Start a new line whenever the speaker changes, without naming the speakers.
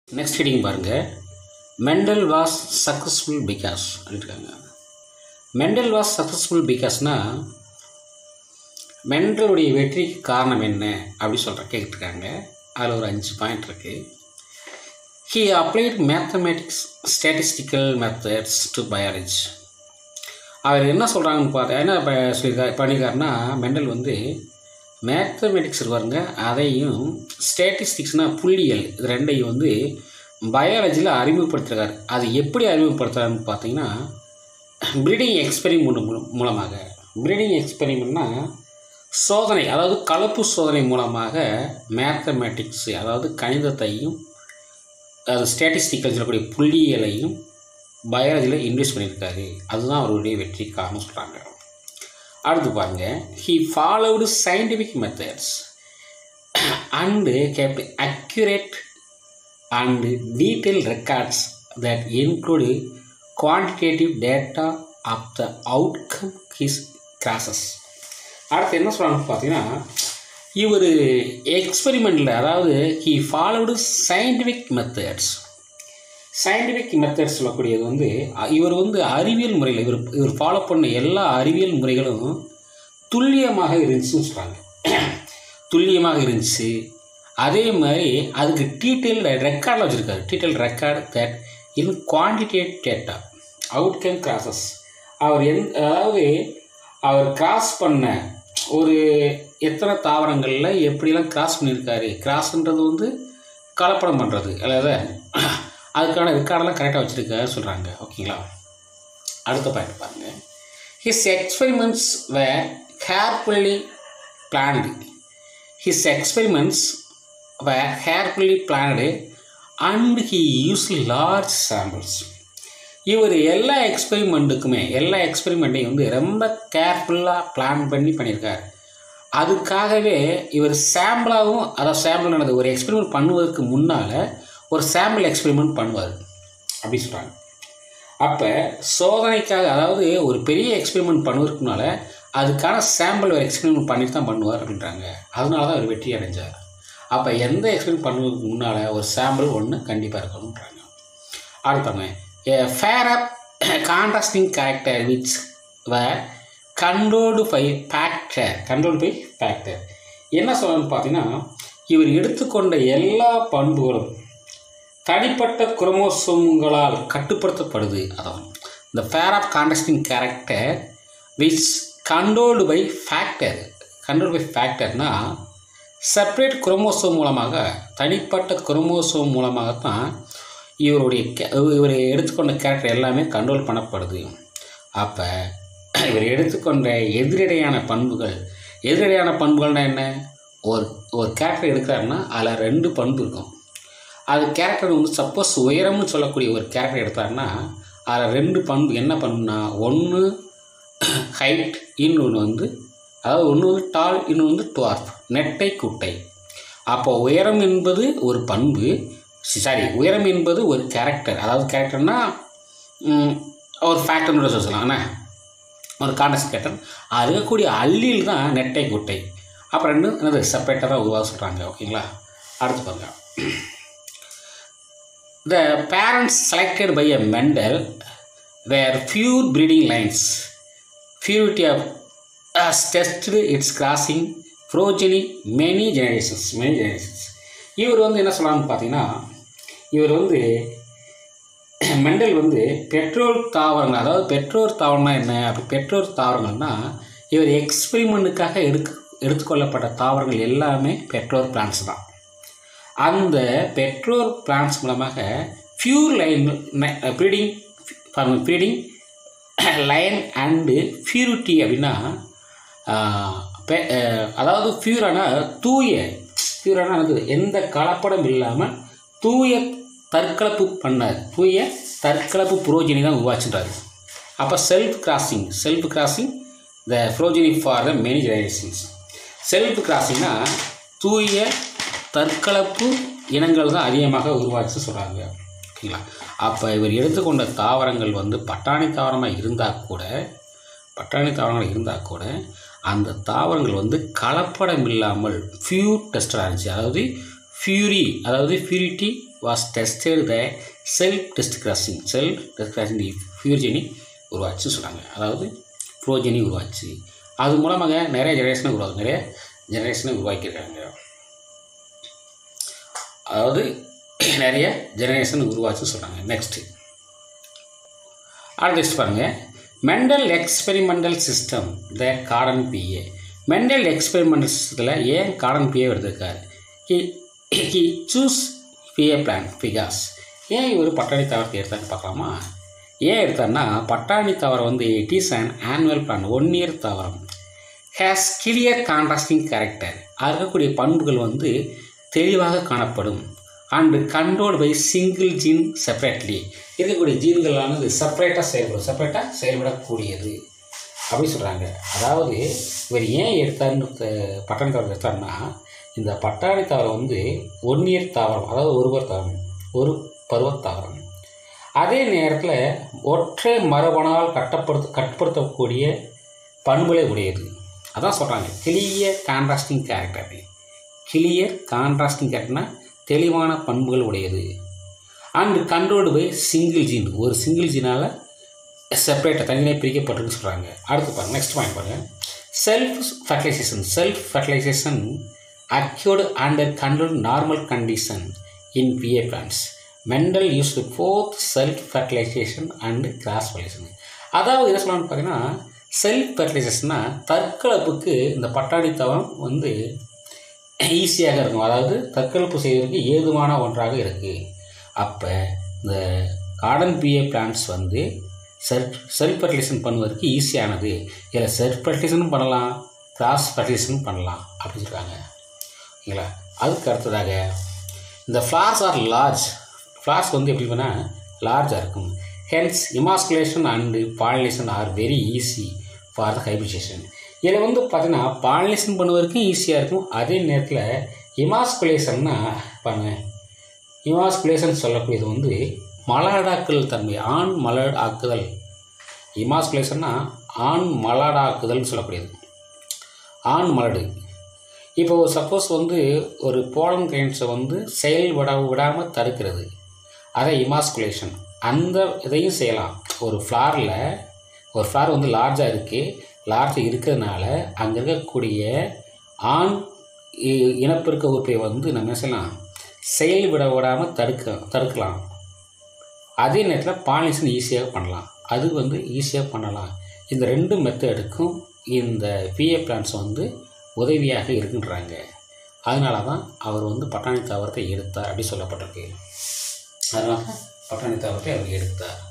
next heading பாருங்கள் Mendel was successful because இருக்காங்க Mendel was successful பிகாஸ்னால் மெண்டலுடைய வெற்றிக்கு காரணம் என்ன அப்படி சொல்கிற கேட்டிருக்காங்க அதில் ஒரு அஞ்சு பாயிண்ட் இருக்குது he applied mathematics statistical methods to biology அவர் என்ன சொல்கிறாங்கன்னு பார்த்தா என்ன ப சொல்லியிருக்காரு பண்ணியிருக்காருன்னா மெண்டல் வந்து மேத்தமெட்டிக்ஸ் பாருங்க அதையும் ஸ்டேட்டிஸ்டிக்ஸ்னால் புள்ளியியல் இது ரெண்டையும் வந்து பயாலஜியில் அறிமுகப்படுத்துகிறார் அது எப்படி அறிமுகப்படுத்துகிறாருன்னு பார்த்தீங்கன்னா ப்ரீடிங் எக்ஸ்பெரிமெண்ட் மூலம் மூலமாக ப்ரீடிங் எக்ஸ்பெரிமெண்ட்னா சோதனை அதாவது கலப்பு சோதனை மூலமாக மேத்தமேட்டிக்ஸ் அதாவது கணிதத்தையும் அது ஸ்டேட்டிஸ்டிக்கல் சொல்லக்கூடிய புள்ளியியலையும் பயாலஜியில் இன்வெஸ்ட் பண்ணியிருக்காரு அதுதான் அவருடைய வெற்றி காரணம் சொல்கிறாங்க அடுத்து பாருங்க he followed scientific methods and kept accurate and detail records that include quantitative data of the outcome his crosses அடுத்து என்ன சொல்கிறாங்கன்னு பார்த்தீங்கன்னா இவர் எக்ஸ்பெரிமெண்ட்டில் அதாவது he followed scientific methods scientific methods சொல்லக்கூடியது வந்து இவர் வந்து அறிவியல் முறையில் இவர் இவர் ஃபாலோ பண்ண எல்லா அறிவியல் முறைகளும் துல்லியமாக இருந்துச்சுன்னு சொல்கிறாங்க துல்லியமாக இருந்துச்சு அதே மாதிரி அதுக்கு டீட்டெயில் ரெக்கார்டில் வச்சுருக்காரு detail record that in quantitative data outcome crosses அவர் எந் அதாவது அவர் கிராஸ் பண்ண ஒரு எத்தனை தாவரங்களில் எப்படிலாம் கிராஸ் பண்ணியிருக்காரு கிராஸ்ன்றது வந்து கலப்படம் பண்ணுறது அதாவது அதுக்கான ரெக்கார்டெல்லாம் கரெக்டாக வச்சுருக்காரு சொல்கிறாங்க ஓகேங்களா அடுத்த பாயிண்ட் பாருங்கள் his experiments were carefully planned his experiments were carefully planned and he use large samples இவர் எல்லா எக்ஸ்பெரிமெண்ட்டுக்குமே எல்லா எக்ஸ்பெரிமெண்ட்டையும் வந்து ரொம்ப கேர்ஃபுல்லாக பிளான் பண்ணி பண்ணியிருக்கார் அதுக்காகவே இவர் சாம்பிளாகவும் அதாவது சாம்பிள் நடந்த ஒரு எக்ஸ்பெரிமெண்ட் பண்ணுவதற்கு முன்னால் ஒரு சாம்பிள் எக்ஸ்பெரிமெண்ட் பண்ணுவார் அப்படி சொல்கிறாங்க அப்போ சோதனைக்காக அதாவது ஒரு பெரிய எக்ஸ்பெரிமெண்ட் பண்ணுவதற்கு முன்னால் அதுக்கான சாம்பிள் ஒரு எக்ஸ்பெரிமெண்ட் பண்ணிட்டு தான் பண்ணுவார் அப்படின்றாங்க அதனால தான் அவர் வெற்றி அடைஞ்சார் அப்போ எந்த எக்ஸ்பெரிமெண்ட் பண்ணுவதற்கு முன்னால் ஒரு சாம்பிள் ஒன்று கண்டிப்பாக இருக்கணுன்றாங்க அடுத்தவங்க pair of contrasting character which were controlled by factor controlled by factor என்ன சொல்லணும்னு பார்த்தீங்கன்னா இவர் எடுத்துக்கொண்ட எல்லா பண்புகளும் தனிப்பட்ட குரோமோசோம்களால் கட்டுப்படுத்தப்படுது அதான் இந்த pair of contrasting character which controlled by factor control by ஃபேக்டர்னா செப்பரேட் குரோமோசோம் மூலமாக தனிப்பட்ட குரோமோசோம் மூலமாகத்தான் இவருடைய இவர் எடுத்துக்கொண்ட கேரக்டர் எல்லாமே கண்ட்ரோல் பண்ணப்படுது அப்போ இவர் எடுத்துக்கொண்ட எதிரடையான பண்புகள் எதிரடையான பண்புகள்னால் என்ன ஒரு ஒரு கேரக்டர் எடுக்கிறாருன்னா அதில் ரெண்டு பண்பு இருக்கும் அது கேரக்டர் வந்து சப்போஸ் உயரம்னு சொல்லக்கூடிய ஒரு கேரக்டர் எடுத்தாருன்னா அதில் ரெண்டு பண்பு என்ன பண்புனா ஒன்று ஹைட் இன்னொன்று வந்து அதாவது ஒன்று வந்து டால் இன்னொன்று வந்து டுவார்ஃப் நெட்டை குட்டை அப்போ உயரம் என்பது ஒரு பண்பு சாரி உயரம் என்பது ஒரு கேரக்டர் அதாவது கேரக்டர்னா ஒரு ஃபேக்டர்னு சொல்லலாம் என்ன ஒரு கான்டெக்ட் கேரக்டர் அது இருக்கக்கூடிய அள்ளியில் தான் நெட்டை குட்டை அப்புறம் ரெண்டும் என்னது செப்பரேட்டாக தான் உருவாக சொல்கிறாங்க ஓகேங்களா அடுத்து பாருங்க the parents selected by a Mendel were pure breeding lines purity of has tested its crossing progeny many generations many generations இவர் வந்து என்ன சொல்லலாம்னு பார்த்தீங்கன்னா இவர் வந்து மெண்டல் வந்து பெட்ரோல் தாவரங்கள் அதாவது பெட்ரோல் தாவரம்னா என்ன அப்படி பெட்ரோல் தாவரங்கள்னா இவர் எக்ஸ்பெரிமெண்ட்டுக்காக எடுக்க எடுத்துக்கொள்ளப்பட்ட தாவரங்கள் எல்லாமே பெட்ரோல் பிளான்ஸ் தான் அந்த பெட்ரோல் பிளான்ஸ் மூலமாக pure line breeding breeding line and purity அப்படின்னா அதாவது பியூரான தூய பியூரான அது எந்த கலப்படம் இல்லாமல் தூய தற்கலப்பு பண்ணார் தூய தற்கலப்பு புரோஜினி தான் உருவாச்சுன்றாரு அப்போ self crossing self crossing the progeny for the many generations செல்ஃப் கிராசிங்னா தூய தற்கலப்பு இனங்கள் தான் அதிகமாக உருவாச்சு சொல்கிறாங்க ஓகேங்களா அப்போ இவர் எடுத்துக்கொண்ட தாவரங்கள் வந்து பட்டாணி தாவரமாக இருந்தால் கூட பட்டாணி தாவரங்கள் இருந்தால் கூட அந்த தாவரங்கள் வந்து கலப்படம் இல்லாமல் ஃபியூர் டெஸ்டடாக இருந்துச்சு அதாவது ஃபியூரி அதாவது purity was tested the self test crossing self test crossing ஃபியூர்ஜெனி உருவாச்சுன்னு சொல்கிறாங்க அதாவது ப்ரோஜெனி உருவாச்சு அது மூலமாக நிறைய ஜெனரேஷனை உருவாக்கு நிறைய ஜெனரேஷனை உருவாக்கியிருக்காங்க அதாவது நிறைய ஜெனரேஷன் உருவாச்சுன்னு சொல்கிறாங்க நெக்ஸ்ட்டு அடுத்த நெக்ஸ்ட் பாருங்கள் Mendel experimental system the garden pea Mendel experimental சிஸ்டத்தில் ஏன் கார்டன் பிஏ எடுத்திருக்காரு he he choose pea plant because ஏன் இவர் பட்டாணி தாவரத்தை எடுத்தான்னு பார்க்கலாமா ஏன் எடுத்தார்னா பட்டாணி தாவரம் வந்து it is an annual plant one year தாவரம் ஹேஸ் கிளியர் கான்ட்ராஸ்டிங் கேரக்டர் அது இருக்கக்கூடிய பண்புகள் வந்து தெளிவாக காணப்படும் and control by single gene separately இருக்கக்கூடிய ஜீன்களானது செப்பரேட்டாக செயல்படும் செப்பரேட்டாக செயல்படக்கூடியது அப்படி சொல்கிறாங்க அதாவது இவர் ஏன் எடுத்தார்னு த- பட்டாணி தாவரம் எடுத்தார்னா இந்த பட்டாணி தாவரம் வந்து ஒன் இயர் தாவரம் அதாவது ஒருவர் தாவரம் ஒரு பருவத் தாவரம் அதே நேரத்தில் ஒற்றை மரபணால் கட்டப்படுத்த கட்டுப்படுத்தக்கூடிய பண்புகளை உடையது அதான் சொல்கிறாங்க clear contrasting character clear contrasting கேரக்டர்னா தெளிவான பண்புகள் உடையது and controlled by single gene ஒரு சிங்கிள் ஜீனால் செப்பரேட்டாக தனியாக பிரிக்கப்பட்டிருக்குன்னு சொல்கிறாங்க அடுத்து பாருங்க நெக்ஸ்ட் பாயிண்ட் பாருங்க self fertilisation self fertilisation occurred under control normal condition in pea plants Mendel use both self fertilisation and cross fertilisation அதாவது என்ன சொல்லலாம்னு பார்த்தீங்கன்னா செல்ஃப் ஃபர்டிலைசேஷன்னா தற்கலப்புக்கு இந்த பட்டாணி தவம் வந்து ஈஸியாக இருக்கும் அதாவது தற்கலப்பு செய்வதற்கு ஏதுவான ஒன்றாக இருக்குது அப்போ இந்த கார்டன் பிஏ பிளான்ஸ் வந்து செல்ஃப் செல்ஃப் ஃபர்டிலைசேஷன் பண்ணுவதற்கு ஈஸியானது இதில் செல்ஃப் ஃபர்டிலைசனும் பண்ணலாம் கிராஸ் ஃபர்டிலைசனும் பண்ணலாம் அப்படின்னு சொல்கிறாங்க ஓகேங்களா அதுக்கு அடுத்ததாக இந்த ஃப்ளார்ஸ் ஆர் லார்ஜ் ஃப்ளார்ஸ் வந்து எப்படி பண்ணால் லார்ஜாக இருக்கும் hence emasculation and pollination are very easy for the hybridisation இதில் வந்து பார்த்தீங்கன்னா பாலினேஷன் பண்ணுவதற்கும் ஈஸியாக இருக்கும் அதே நேரத்தில் இமாஸ்குலேஷன்னா பாருங்க இமாஸ்குலேஷன் சொல்லக்கூடியது வந்து மலடாக்குதல் தன்மை ஆண் மலர் ஆக்குதல் இமாஸ்குலேஷன்னா ஆண் மலடாக்குதல்னு சொல்லக்கூடியது ஆண் மலடு இப்போ சப்போஸ் வந்து ஒரு போலன் கிரைன்ஸை வந்து செயல்பட விடாமல் தடுக்கிறது அதை இமாஸ்குலேஷன் அந்த இதையும் செய்யலாம் ஒரு ஃப்ளாரில் ஒரு ஃப்ளார் வந்து லார்ஜாக இருக்குது லார்ஜாக இருக்கிறதுனால அங்கே இருக்கக்கூடிய ஆண் இ- இனப்பெருக்க உறுப்பை வந்து நம்ம என்ன செய்யலாம் செயல்பட விடாமல் தடுக்க தடுக்கலாம் அதே நேரத்தில் பாலினேஷன் ஈஸியாக பண்ணலாம் அது வந்து ஈஸியாக பண்ணலாம் இந்த ரெண்டு மெத்தடுக்கும் இந்த பிஏ பிளான்ஸ் வந்து உதவியாக இருக்குன்றாங்க அதனால தான் அவர் வந்து பட்டாணி தாவரத்தை எடுத்தார் அப்படி சொல்லப்பட்டிருக்கு அதனால தான் பட்டாணி தாவரத்தை அவர் எடுத்தார்